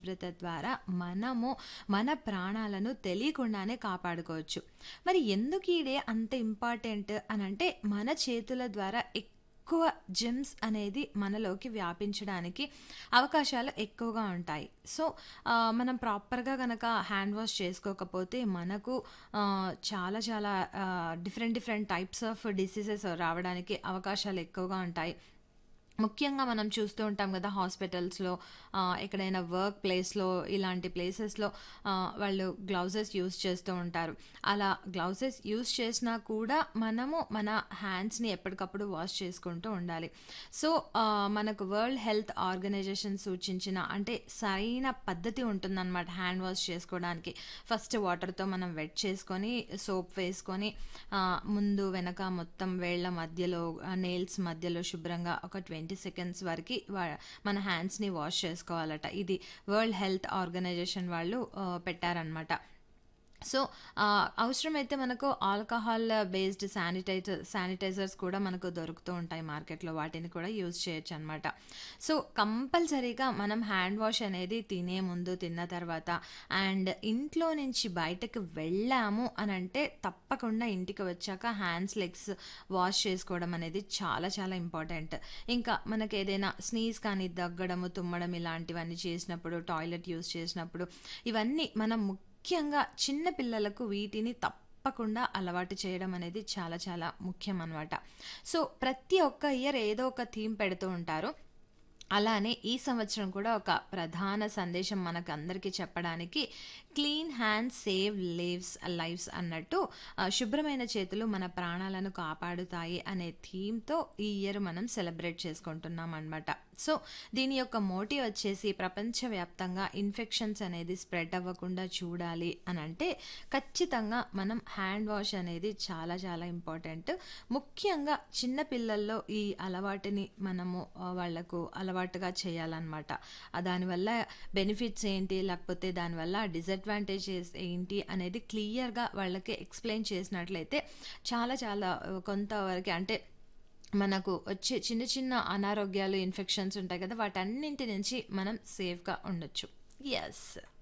శుభ్రత ద్వారా మనము మన ప్రాణాలను తెలియకుండానే కాపాడుకోవచ్చు మరి ఎందుకు ఈ డే అంత ఇంపార్టెంట్ అని అంటే మన చేతుల ద్వారా ఎక్కువ జెమ్స్ అనేది మనలోకి వ్యాపించడానికి అవకాశాలు ఎక్కువగా ఉంటాయి సో ఆ, మనం ప్రాపర్గా కనుక హ్యాండ్ వాష్ చేసుకోకపోతే మనకు ఆ, చాలా చాలా different different types of diseases రావడానికి అవకాశాలు ఎక్కువగా ఉంటాయి ముఖ్యంగా మనం చూస్తూ ఉంటాం కదా హాస్పిటల్స్లో ఎక్కడైనా వర్క్ ప్లేస్లో ఇలాంటి ప్లేసెస్లో వాళ్ళు గ్లౌజెస్ యూస్ చేస్తూ ఉంటారు అలా గ్లౌజెస్ యూస్ చేసినా కూడా మనము మన హ్యాండ్స్ని ఎప్పటికప్పుడు వాష్ చేసుకుంటూ ఉండాలి సో ఆ, మనకు వరల్డ్ హెల్త్ ఆర్గనైజేషన్ సూచించిన అంటే సరైన పద్ధతి ఉంటుందన్నమాట హ్యాండ్ వాష్ చేసుకోవడానికి ఫస్ట్ వాటర్తో మనం వెట్ చేసుకొని సోప్ వేసుకొని ఆ, ముందు వెనక మొత్తం వేళ్ళ మధ్యలో నెయిల్స్ మధ్యలో శుభ్రంగా ఒక ట్వంటీ సెకండ్స్ వరకు వా- మన హ్యాండ్స్ని వాష్ చేసుకోవాలట ఇది వరల్డ్ హెల్త్ ఆర్గనైజేషన్ వాళ్ళు ఆ, పెట్టారనమాట సో ఆ, అవసరమైతే మనకు ఆల్కహాల్ బేస్డ్ శానిటైజర్ శానిటైజర్స్ కూడా మనకు దొరుకుతూ ఉంటాయి మార్కెట్లో వాటిని కూడా యూజ్ చేయొచ్చు అనమాట సో కంపల్సరీగా మనం హ్యాండ్ వాష్ అనేది తినే ముందు తిన్న తర్వాత అండ్ ఇంట్లో నుంచి బయటకు వెళ్ళాము అని అంటే తప్పకుండా ఇంటికి వచ్చాక హ్యాండ్స్ లెగ్స్ వాష్ చేసుకోవడం అనేది చాలా చాలా ఇంపార్టెంట్ ఇంకా మనకి ఏదైనా స్నీజ్ కానీ దగ్గడము తుమ్మడం ఇలాంటివన్నీ చేసినప్పుడు టాయిలెట్ యూస్ చేసినప్పుడు ఇవన్నీ మనం ముఖ్యంగా చిన్న పిల్లలకు వీటిని తప్పకుండా అలవాటు చేయడం అనేది చాలా చాలా ముఖ్యం అనమాట సో ప్రతి ఒక్క ఇయర్ ఏదో ఒక థీమ్ పెడుతూ ఉంటారు అలానే ఈ సంవత్సరం కూడా ఒక ప్రధాన సందేశం మనకు అందరికీ చెప్పడానికి clean hands save lives lifes అన్నట్టు ఆ, శుభ్రమైన చేతులు మన ప్రాణాలను కాపాడుతాయి అనే థీమ్తో ఈ ఇయర్ మనం సెలబ్రేట్ చేసుకుంటున్నాం అనమాట సో దీని యొక్క మోటివ్ వచ్చేసి ప్రపంచవ్యాప్తంగా ఇన్ఫెక్షన్స్ అనేది స్ప్రెడ్ అవ్వకుండా చూడాలి అని అంటే ఖచ్చితంగా మనం హ్యాండ్ వాష్ అనేది చాలా చాలా ఇంపార్టెంట్ ముఖ్యంగా చిన్న పిల్లల్లో ఈ అలవాటుని మనము ఆ, వాళ్లకు అలవాటుగా చేయాలన్నమాట ఆ, దానివల్ల బెనిఫిట్స్ ఏంటి లేకపోతే దానివల్ల డిసడ్వాంటేజెస్ ఏంటి అనేది క్లియర్గా వాళ్ళకి ఎక్స్ప్లెయిన్ చేసినట్లయితే చాలా చాలా ఆ, కొంతవరకు అంటే మనకు వచ్చే చిన్న చిన్న అనారోగ్యాలు ఇన్ఫెక్షన్స్ ఉంటాయి కదా వాటన్నింటి నుంచి మనం సేఫ్గా ఉండొచ్చు ఎస్